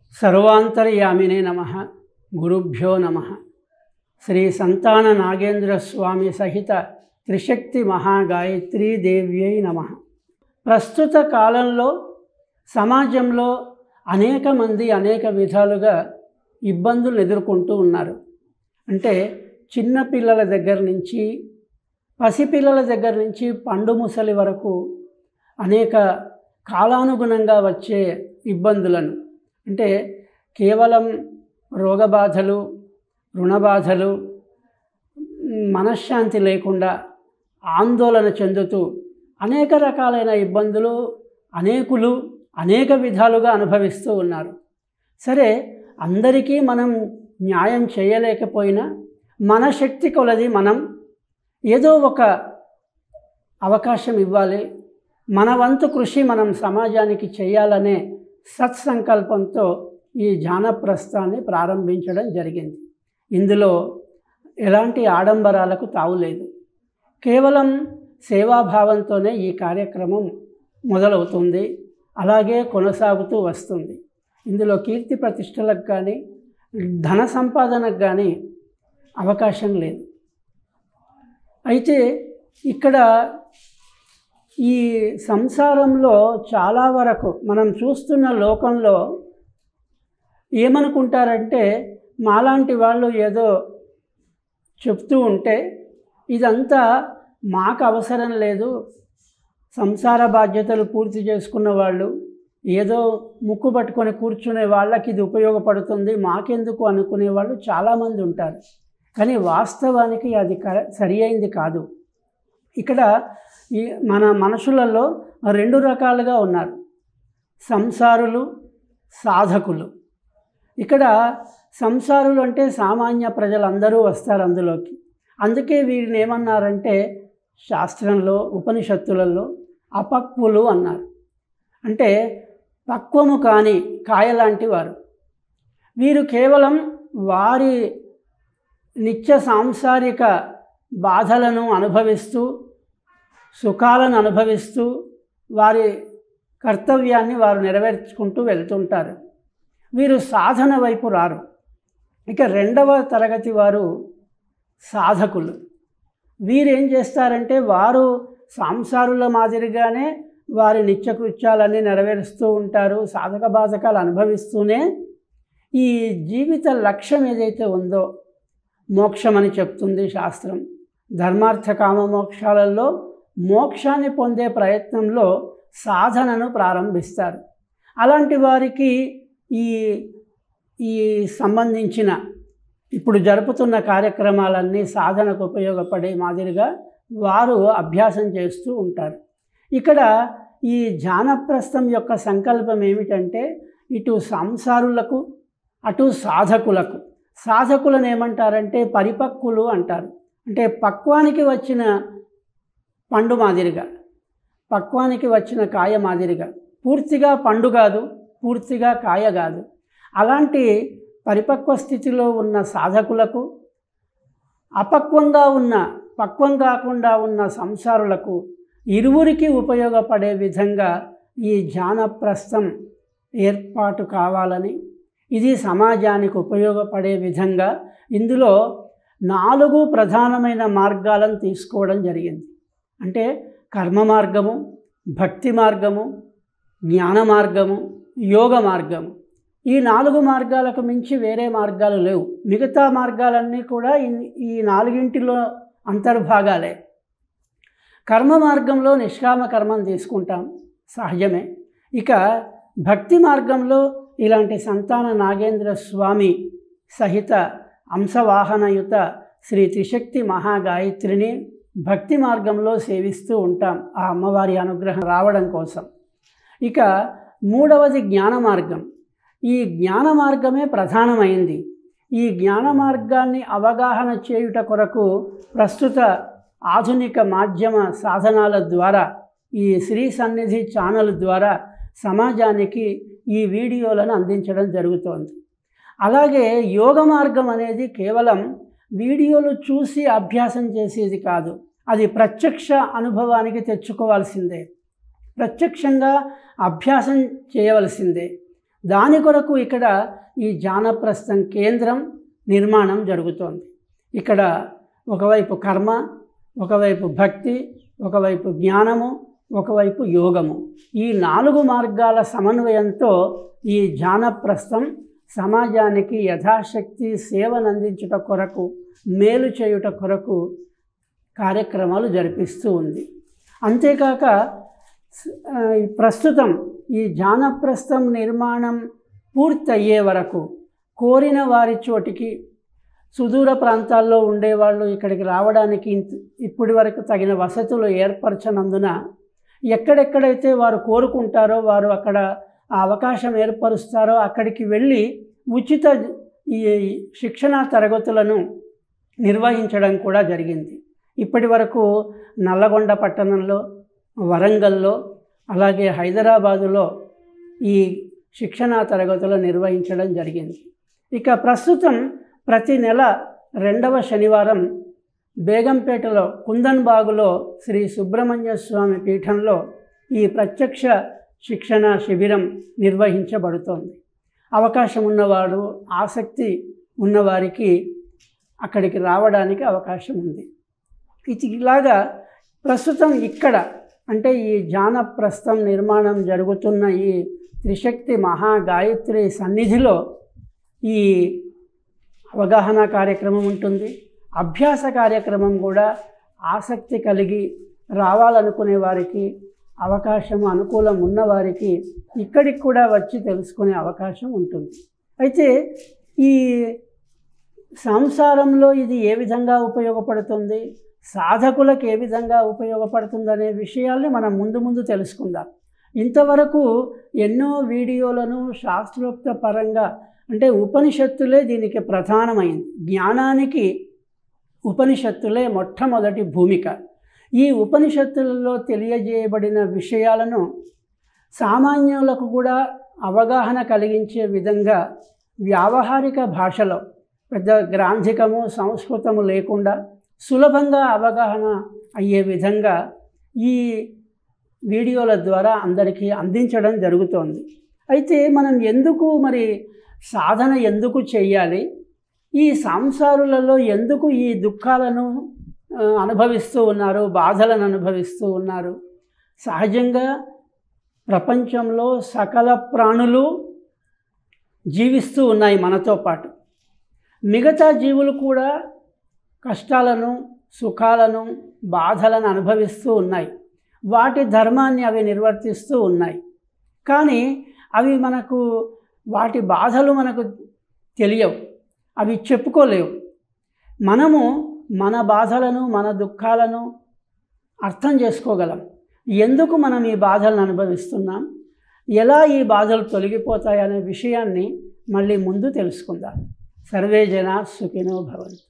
సర్వాంతర్యామినే నమ గురుభ్యో నమ శ్రీ సంతాన నాగేంద్ర స్వామి సహిత త్రిశక్తి మహాగాయత్రీ దేవ్యై నమ ప్రస్తుత కాలంలో సమాజంలో అనేక మంది అనేక విధాలుగా ఇబ్బందులు ఎదుర్కొంటూ ఉన్నారు అంటే చిన్న పిల్లల దగ్గర నుంచి పసిపిల్లల దగ్గర నుంచి పండు ముసలి వరకు అనేక కాలానుగుణంగా వచ్చే ఇబ్బందులను అంటే కేవలం రోగబాధలు రుణబాధలు మనశ్శాంతి లేకుండా ఆందోళన చెందుతూ అనేక రకాలైన ఇబ్బందులు అనేకులు అనేక విధాలుగా అనుభవిస్తూ ఉన్నారు సరే అందరికీ మనం న్యాయం చేయలేకపోయినా మన శక్తి కొలది మనం ఏదో ఒక అవకాశం ఇవ్వాలి మన వంతు కృషి మనం సమాజానికి చేయాలనే సత్సంకల్పంతో ఈ జానప్రస్థాన్ని ప్రారంభించడం జరిగింది ఇందులో ఎలాంటి ఆడంబరాలకు తావులేదు కేవలం సేవాభావంతోనే ఈ కార్యక్రమం మొదలవుతుంది అలాగే కొనసాగుతూ వస్తుంది ఇందులో కీర్తి ప్రతిష్టలకు కానీ ధన సంపాదనకు కానీ అవకాశం లేదు అయితే ఇక్కడ ఈ సంసారంలో చాలా వరకు మనం చూస్తున్న లోకంలో ఏమనుకుంటారంటే మాలాంటి వాళ్ళు ఏదో చెప్తూ ఉంటే ఇదంతా మాకు అవసరం లేదు సంసార బాధ్యతలు పూర్తి చేసుకున్న వాళ్ళు ఏదో ముక్కు పట్టుకొని కూర్చునే వాళ్ళకి ఇది ఉపయోగపడుతుంది మాకెందుకు అనుకునే వాళ్ళు చాలామంది ఉంటారు కానీ వాస్తవానికి అది కర సరి అయింది కాదు ఇక్కడ ఈ మన మనుషులలో రెండు రకాలుగా ఉన్నారు సంసారులు సాధకులు ఇక్కడ సంసారులు అంటే సామాన్య ప్రజలందరూ వస్తారు అందులోకి అందుకే వీరిని ఏమన్నారంటే శాస్త్రంలో ఉపనిషత్తులలో అపక్వులు అన్నారు అంటే పక్వము కాని కాయలాంటి వారు వీరు కేవలం వారి నిత్య సాంసారిక బాధలను అనుభవిస్తూ సుఖాలను అనుభవిస్తూ వారి కర్తవ్యాన్ని వారు నెరవేర్చుకుంటూ వెళ్తుంటారు వీరు సాధన వైపు రారు ఇక రెండవ తరగతి వారు సాధకులు వీరు ఏం చేస్తారంటే వారు సాంసారుల మాదిరిగానే వారి నిత్యకృత్యాలన్నీ నెరవేరుస్తూ ఉంటారు సాధక బాధకాలు అనుభవిస్తూనే ఈ జీవిత లక్ష్యం ఏదైతే ఉందో మోక్షమని చెప్తుంది శాస్త్రం ధర్మార్థ కామ మోక్షాలలో మోక్షాన్ని పొందే ప్రయత్నంలో సాధనను ప్రారంభిస్తారు అలాంటి వారికి ఈ ఈ సంబంధించిన ఇప్పుడు జరుపుతున్న కార్యక్రమాలన్నీ సాధనకు ఉపయోగపడే మాదిరిగా వారు అభ్యాసం చేస్తూ ఉంటారు ఇక్కడ ఈ జానప్రస్థం యొక్క సంకల్పం ఏమిటంటే ఇటు సంసారులకు అటు సాధకులకు సాధకులను ఏమంటారంటే పరిపక్వులు అంటారు అంటే పక్వానికి వచ్చిన పండు మాదిరిగా పక్వానికి వచ్చిన కాయ మాదిరిగా పూర్తిగా పండు కాదు పూర్తిగా కాయ కాదు అలాంటి పరిపక్వ స్థితిలో ఉన్న సాధకులకు అపక్వంగా ఉన్న పక్వం కాకుండా ఉన్న సంసారులకు ఇరువురికి ఉపయోగపడే విధంగా ఈ జానప్రస్థం ఏర్పాటు కావాలని ఇది సమాజానికి ఉపయోగపడే విధంగా ఇందులో నాలుగు ప్రధానమైన మార్గాలను తీసుకోవడం జరిగింది అంటే కర్మ మార్గము భక్తి మార్గము జ్ఞాన మార్గము యోగ మార్గము ఈ నాలుగు మార్గాలకు మించి వేరే మార్గాలు లేవు మిగతా మార్గాలన్నీ కూడా ఈ నాలుగింటిలో అంతర్భాగాలే కర్మ మార్గంలో నిష్కామ కర్మం తీసుకుంటాం సహజమే ఇక భక్తి మార్గంలో ఇలాంటి సంతాన నాగేంద్ర స్వామి సహిత అంశవాహనయుత శ్రీ త్రిశక్తి మహాగాయత్రిని భక్తి మార్గంలో సేవిస్తూ ఉంటాం ఆ అమ్మవారి అనుగ్రహం రావడం కోసం ఇక మూడవది జ్ఞాన మార్గం ఈ జ్ఞాన మార్గమే ప్రధానమైంది ఈ జ్ఞాన మార్గాన్ని అవగాహన చేయుట కొరకు ప్రస్తుత ఆధునిక మాధ్యమ సాధనాల ద్వారా ఈ శ్రీ సన్నిధి ఛానల్ ద్వారా సమాజానికి ఈ వీడియోలను అందించడం జరుగుతోంది అలాగే యోగ మార్గం అనేది కేవలం వీడియోలు చూసి అభ్యాసం చేసేది కాదు అది ప్రత్యక్ష అనుభవానికి తెచ్చుకోవాల్సిందే ప్రత్యక్షంగా అభ్యాసం చేయవలసిందే దాని కొరకు ఇక్కడ ఈ జానప్రస్థం కేంద్రం నిర్మాణం జరుగుతోంది ఇక్కడ ఒకవైపు కర్మ ఒకవైపు భక్తి ఒకవైపు జ్ఞానము ఒకవైపు యోగము ఈ నాలుగు మార్గాల సమన్వయంతో ఈ జానప్రస్థం సమాజానికి యథాశక్తి సేవనందించుట కొరకు మేలు చేయుట కొరకు కార్యక్రమాలు జరిపిస్తూ ఉంది అంతేకాక స- ఆ, ఈ ప్రస్తుతం ఈ జానప్రస్థం నిర్మాణం పూర్తయ్యే వరకు కోరిన వారి చోటికి సుదూర ప్రాంతాల్లో ఉండేవాళ్ళు ఇక్కడికి రావడానికి ఇంత- ఇప్పటి వరకు తగిన వసతులు ఏర్పరచనందున ఎక్కడెక్కడైతే వారు కోరుకుంటారో వారు అక్కడ ఆ అవకాశం ఏర్పరుస్తారో అక్కడికి వెళ్ళి ఉచిత ఈ శిక్షణా తరగతులను నిర్వహించడం కూడా జరిగింది ఇప్పటి వరకు నల్లగొండ పట్టణంలో వరంగల్లో అలాగే హైదరాబాదులో ఈ శిక్షణా తరగతులు నిర్వహించడం జరిగింది ఇక ప్రస్తుతం ప్రతి నెల రెండవ శనివారం బేగంపేటలో కుందన్బాగులో శ్రీ సుబ్రహ్మణ్య స్వామి పీఠంలో ఈ ప్రత్యక్ష శిక్షణ శిబిరం నిర్వహించబడుతోంది అవకాశం ఉన్నవాడు ఆసక్తి ఉన్నవారికి అక్కడికి రావడానికి అవకాశం ఉంది ఇది ఇలాగా ప్రస్తుతం ఇక్కడ అంటే ఈ జానప్రస్థం నిర్మాణం జరుగుతున్న ఈ త్రిశక్తి మహాగాయత్రి సన్నిధిలో ఈ అవగాహన కార్యక్రమం ఉంటుంది అభ్యాస కార్యక్రమం కూడా ఆసక్తి కలిగి రావాలనుకునే వారికి అవకాశం అనుకూలం ఉన్నవారికి ఇక్కడికి కూడా వచ్చి తెలుసుకునే అవకాశం ఉంటుంది అయితే ఈ సంసారంలో ఇది ఏ విధంగా ఉపయోగపడుతుంది సాధకులకు ఏ విధంగా ఉపయోగపడుతుంది అనే విషయాల్ని మనం ముందు ముందు తెలుసుకుందాం ఇంతవరకు ఎన్నో వీడియోలను శాస్త్రోక్త పరంగా అంటే ఉపనిషత్తులే దీనికి ప్రధానమైంది జ్ఞానానికి ఉపనిషత్తులే మొట్టమొదటి భూమిక ఈ ఉపనిషత్తులలో తెలియజేయబడిన విషయాలను సామాన్యులకు కూడా అవగాహన కలిగించే విధంగా వ్యావహారిక భాషలో పెద్ద గ్రాంధికము సంస్కృతము లేకుండా సులభంగా అవగాహన అయ్యే విధంగా ఈ వీడియోల ద్వారా అందరికీ అందించడం జరుగుతోంది అయితే మనం ఎందుకు మరి సాధన ఎందుకు చేయాలి ఈ సంసారులలో ఎందుకు ఈ దుఃఖాలను ఆ, అనుభవిస్తూ ఉన్నారు బాధలను అనుభవిస్తూ ఉన్నారు సహజంగా ప్రపంచంలో సకల ప్రాణులు జీవిస్తూ ఉన్నాయి మనతో పాటు మిగతా జీవులు కూడా కష్టాలను సుఖాలను బాధలను అనుభవిస్తూ ఉన్నాయి వాటి ధర్మాన్ని అవి నిర్వర్తిస్తూ ఉన్నాయి కానీ అవి మనకు వాటి బాధలు మనకు తెలియవు అవి చెప్పుకోలేవు మనము మన బాధలను మన దుఃఖాలను అర్థం చేసుకోగలం ఎందుకు మనం ఈ బాధలను అనుభవిస్తున్నాం ఎలా ఈ బాధలు తొలగిపోతాయనే విషయాన్ని మళ్ళీ ముందు తెలుసుకుందాం సర్వే జనా సుఖినో భవంతు